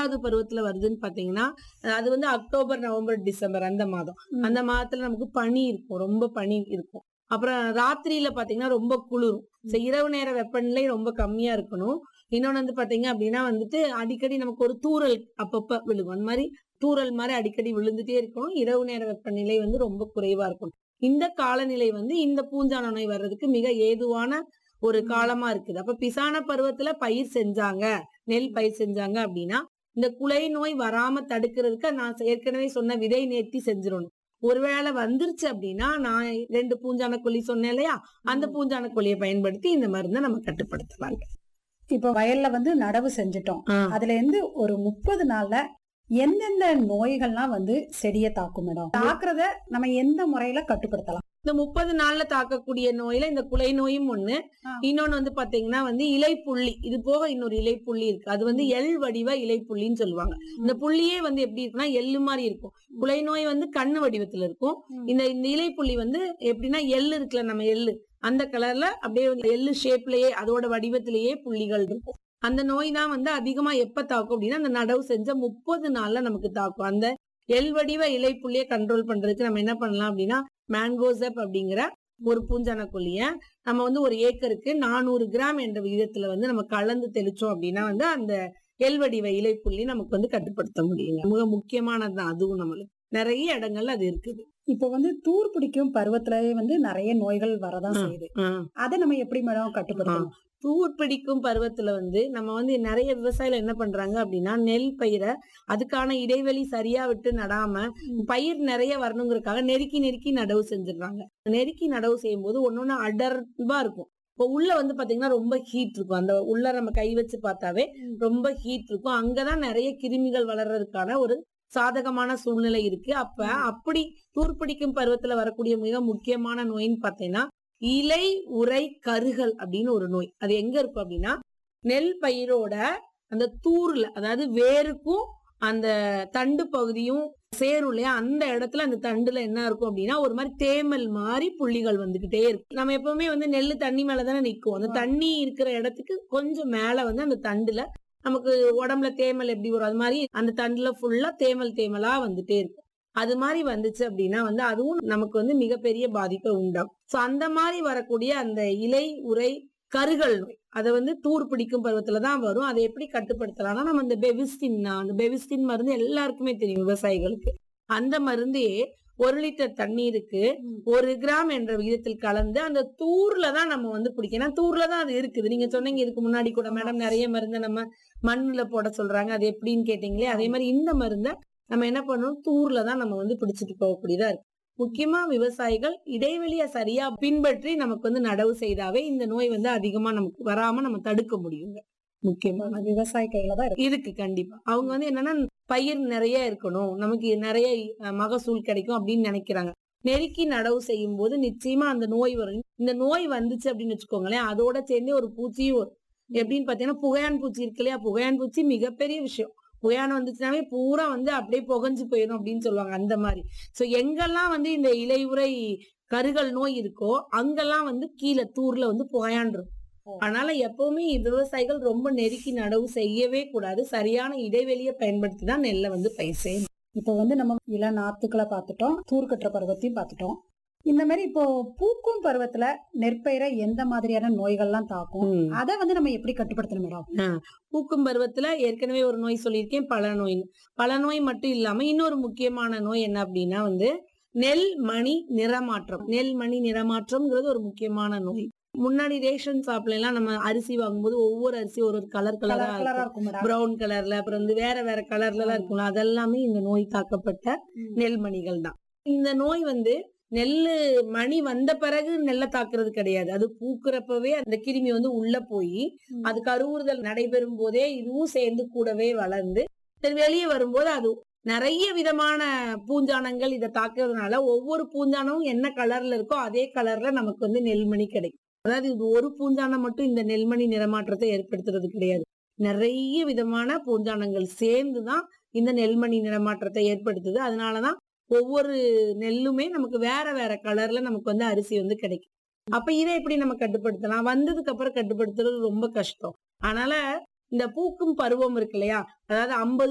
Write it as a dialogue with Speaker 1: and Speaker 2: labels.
Speaker 1: எத்தனாவது பருவத்துல வருதுன்னு பாத்தீங்கன்னா அது வந்து அக்டோபர் நவம்பர் டிசம்பர் அந்த மாதம் அந்த மாதத்துல நமக்கு பனி இருக்கும் ரொம்ப பனி இருக்கும் அப்புறம் ராத்திரியில பாத்தீங்கன்னா ரொம்ப குளிரும் So, இரவு நேர வெப்பநிலை ரொம்ப கம்மியா இருக்கணும் இன்னொன்னு வந்து பாத்தீங்க அப்படின்னா வந்துட்டு அடிக்கடி நமக்கு ஒரு தூறல் அப்பப்ப விழுகும் அந்த மாதிரி தூறல் மாதிரி அடிக்கடி விழுந்துட்டே இருக்கணும் இரவு நேர வெப்பநிலை வந்து ரொம்ப குறைவா இருக்கணும் இந்த காலநிலை வந்து இந்த பூஞ்சான நோய் வர்றதுக்கு மிக ஏதுவான ஒரு காலமா இருக்குது அப்ப பிசான பருவத்துல பயிர் செஞ்சாங்க நெல் பயிர் செஞ்சாங்க அப்படின்னா இந்த குலை நோய் வராம தடுக்கிறதுக்கு நான் ஏற்கனவே சொன்ன விதை நேர்த்தி செஞ்சிடணும் ஒருவேளை வந்துருச்சு அப்படின்னா நான் ரெண்டு பூஞ்சான கொல்லி சொன்னேன் இல்லையா அந்த பூஞ்சான கொல்லியை பயன்படுத்தி இந்த மருந்தை நம்ம கட்டுப்படுத்தலாங்க
Speaker 2: இப்போ வயல்ல வந்து நடவு செஞ்சுட்டோம் அதுல இருந்து ஒரு முப்பது நாள்ல எந்தெந்த நோய்கள்லாம் வந்து செடியை தாக்கும் மேடம் தாக்குறத நம்ம எந்த முறையில கட்டுப்படுத்தலாம்
Speaker 1: இந்த முப்பது நாள்ல தாக்கக்கூடிய நோயில இந்த குலை நோயும் ஒண்ணு
Speaker 2: ஆ.
Speaker 1: இன்னொன்னு வந்து பாத்தீங்கன்னா வந்து இலைப்புள்ளி இது போக இன்னொரு இலைப்புள்ளி இருக்கு அது வந்து எள் வடிவ இலைப்புள்ளின்னு சொல்லுவாங்க இந்த புள்ளியே வந்து எப்படி இருக்குன்னா எள்ளு மாதிரி இருக்கும் குலை நோய் வந்து கண்ணு வடிவத்துல இருக்கும் இந்த இந்த இலைப்புள்ளி வந்து எப்படின்னா எள்ளு இருக்குல்ல நம்ம எள்ளு அந்த கலர்ல அப்படியே வந்து எள்ளு ஷேப்லயே அதோட வடிவத்திலேயே புள்ளிகள் இருக்கும் அந்த நோய் தான் வந்து அதிகமா எப்ப தாக்கும் அப்படின்னா அந்த நடவு செஞ்ச முப்பது நாள்ல நமக்கு தாக்கும் அந்த எள் வடிவ இலைப்புள்ளியை கண்ட்ரோல் பண்றதுக்கு நம்ம என்ன பண்ணலாம் அப்படின்னா மேங்கோசப் அப்படிங்கிற ஒரு பூஞ்சான கொல்லிய நம்ம வந்து ஒரு ஏக்கருக்கு நானூறு கிராம் என்ற விகிதத்துல வந்து நம்ம கலந்து தெளிச்சோம் அப்படின்னா வந்து அந்த எள் வடிவ இலைப்புள்ளி நமக்கு வந்து கட்டுப்படுத்த முடியுங்க மிக முக்கியமானதுதான் அதுவும் நம்மளுக்கு நிறைய இடங்கள்ல அது இருக்குது
Speaker 2: இப்போ வந்து தூர் பிடிக்கும் பருவத்திலேயே வந்து நிறைய நோய்கள் வரதான்
Speaker 1: ஆ.
Speaker 2: செய்யுது
Speaker 1: ஆ.
Speaker 2: அதை நம்ம எப்படி மேடம் கட்டுப்படுத்தணும்
Speaker 1: தூர் பிடிக்கும் பருவத்துல வந்து நம்ம வந்து நிறைய விவசாயிகள் என்ன பண்றாங்க அப்படின்னா நெல் பயிரை அதுக்கான இடைவெளி சரியா விட்டு நடாம பயிர் நிறைய வரணுங்கிறதுக்காக நெருக்கி நெருக்கி நடவு செஞ்சிடுறாங்க நெருக்கி நடவு செய்யும் போது ஒன்னொன்னு அடர்வா இருக்கும் இப்போ உள்ள வந்து பாத்தீங்கன்னா ரொம்ப ஹீட் இருக்கும் அந்த உள்ள நம்ம கை வச்சு பார்த்தாவே ரொம்ப ஹீட் இருக்கும் அங்கதான் நிறைய கிருமிகள் வளர்றதுக்கான ஒரு சாதகமான சூழ்நிலை இருக்கு அப்ப அப்படி தூர்பிடிக்கும் பருவத்துல வரக்கூடிய மிக முக்கியமான நோயின்னு பார்த்தீங்கன்னா இலை உரை கருகள் அப்படின்னு ஒரு நோய் அது எங்க இருக்கும் அப்படின்னா நெல் பயிரோட அந்த தூர்ல அதாவது வேருக்கும் அந்த தண்டு பகுதியும் சேரும் இல்லையா அந்த இடத்துல அந்த தண்டுல என்ன இருக்கும் அப்படின்னா ஒரு மாதிரி தேமல் மாதிரி புள்ளிகள் வந்துகிட்டே இருக்கு நம்ம எப்பவுமே வந்து நெல்லு தண்ணி மேலதானே நிக்கும் அந்த தண்ணி இருக்கிற இடத்துக்கு கொஞ்சம் மேல வந்து அந்த தண்டுல நமக்கு உடம்புல தேமல் எப்படி வரும் அது மாதிரி அந்த தண்டுல ஃபுல்லா தேமல் தேமலா வந்துட்டே இருக்கும் அது மாதிரி வந்துச்சு அப்படின்னா வந்து அதுவும் நமக்கு வந்து மிகப்பெரிய பாதிப்பை உண்டாகும் சோ அந்த மாதிரி வரக்கூடிய அந்த இலை உரை கருகள் நோய் அதை வந்து தூர் பிடிக்கும் பருவத்துல தான் வரும் அதை எப்படி கட்டுப்படுத்தலாம்னா நம்ம இந்த பெவிஸ்டின் அந்த பெவிஸ்டின் மருந்து எல்லாருக்குமே தெரியும் விவசாயிகளுக்கு அந்த மருந்தே ஒரு லிட்டர் தண்ணீருக்கு ஒரு கிராம் என்ற விகிதத்தில் கலந்து அந்த தூர்ல தான் நம்ம வந்து பிடிக்கணும் ஏன்னா தூர்ல தான் அது இருக்குது நீங்க சொன்னீங்க இதுக்கு முன்னாடி கூட மேடம் நிறைய மருந்து நம்ம மண்ணுல போட சொல்றாங்க அது எப்படின்னு கேட்டீங்களே அதே மாதிரி இந்த மருந்தை நம்ம என்ன பண்ணணும் தூர்ல தான் நம்ம வந்து பிடிச்சிட்டு போகக்கூடியதா இருக்கு முக்கியமா விவசாயிகள் இடைவெளிய சரியா பின்பற்றி நமக்கு வந்து நடவு செய்தாவே இந்த நோய் வந்து அதிகமா நமக்கு வராம நம்ம தடுக்க முடியுங்க முக்கியமா
Speaker 2: நம்ம விவசாய கையில தான் இருக்கு
Speaker 1: இருக்கு கண்டிப்பா அவங்க வந்து என்னன்னா பயிர் நிறைய இருக்கணும் நமக்கு நிறைய அஹ், மகசூல் கிடைக்கும் அப்படின்னு நினைக்கிறாங்க நெருக்கி நடவு செய்யும் போது நிச்சயமா அந்த நோய் வரும் இந்த நோய் வந்துச்சு அப்படின்னு வச்சுக்கோங்களேன் அதோட சேர்ந்து ஒரு பூச்சியும் வரும் எப்படின்னு பாத்தீங்கன்னா புகையான் பூச்சி இருக்கு இல்லையா புகையான் பூச்சி மிகப்பெரிய விஷயம் புகையான் வந்துச்சுனாவே பூரா வந்து அப்படியே புகஞ்சு போயிடும் அப்படின்னு சொல்லுவாங்க அந்த மாதிரி சோ எங்கெல்லாம் வந்து இந்த இலையுறை கருகள் நோய் இருக்கோ அங்கெல்லாம் வந்து கீழே தூர்ல வந்து புகையான் இருக்கும்
Speaker 2: ஓ.
Speaker 1: அதனால எப்பவுமே விவசாயிகள் ரொம்ப நெருக்கி நடவு செய்யவே கூடாது சரியான இடைவெளியை பயன்படுத்தி தான் நெல்லை வந்து பயிர் செய்யணும்
Speaker 2: இப்போ வந்து நம்ம இள நாத்துக்களை பார்த்துட்டோம் தூர் கட்டுற பருவத்தையும் பார்த்துட்டோம் இந்த மாதிரி இப்போ பூக்கும் பருவத்துல நெற்பயிரை எந்த மாதிரியான நோய்கள்லாம் தாக்கும்
Speaker 1: ம்.
Speaker 2: அதை வந்து நம்ம எப்படி கட்டுப்படுத்தணும் மேடம்
Speaker 1: பூக்கும் பருவத்துல ஏற்கனவே ஒரு நோய் சொல்லியிருக்கேன் பல நோய் பல நோய் மட்டும் இல்லாம இன்னொரு முக்கியமான நோய் என்ன அப்படின்னா வந்து நெல் மணி நிறமாற்றம் நெல் மணி நிறமாற்றம்ங்கிறது ஒரு முக்கியமான நோய் முன்னாடி ரேஷன் ஷாப்ல எல்லாம் நம்ம அரிசி வாங்கும்போது ஒவ்வொரு அரிசி ஒரு ஒரு கலர் கலரா
Speaker 2: கலர் கலரா இருக்கும் மேடம்
Speaker 1: பிரவுன் கலர்ல அப்புறம் வந்து வேற வேற கலர்ல எல்லாம் இருக்கும்ல அதெல்லாமே இந்த நோய் தாக்கப்பட்ட நெல்மணிகள் தான் இந்த நோய் வந்து நெல்லு மணி வந்த பிறகு நெல்லை தாக்குறது கிடையாது அது பூக்குறப்பவே அந்த கிருமி வந்து உள்ள போய் அது கருவுறுதல் நடைபெறும் போதே இதுவும் சேர்ந்து கூடவே வளர்ந்து சரி வெளியே வரும்போது அது நிறைய விதமான பூஞ்சானங்கள் இதை தாக்குறதுனால ஒவ்வொரு பூஞ்சானமும் என்ன கலர்ல இருக்கோ அதே கலர்ல நமக்கு வந்து நெல்மணி கிடைக்கும் அதாவது இது ஒரு பூஞ்சானம் மட்டும் இந்த நெல்மணி நிறமாற்றத்தை ஏற்படுத்துறது கிடையாது நிறைய விதமான பூஞ்சானங்கள் சேர்ந்துதான் இந்த நெல்மணி நிறமாற்றத்தை ஏற்படுத்துது அதனாலதான் ஒவ்வொரு நெல்லுமே நமக்கு வேற வேற கலர்ல நமக்கு வந்து அரிசி வந்து கிடைக்கும் அப்ப இதை எப்படி நம்ம கட்டுப்படுத்தலாம் வந்ததுக்கு அப்புறம் கட்டுப்படுத்துறது ரொம்ப கஷ்டம் அதனால இந்த பூக்கும் பருவம் இருக்கு இல்லையா அதாவது ஐம்பது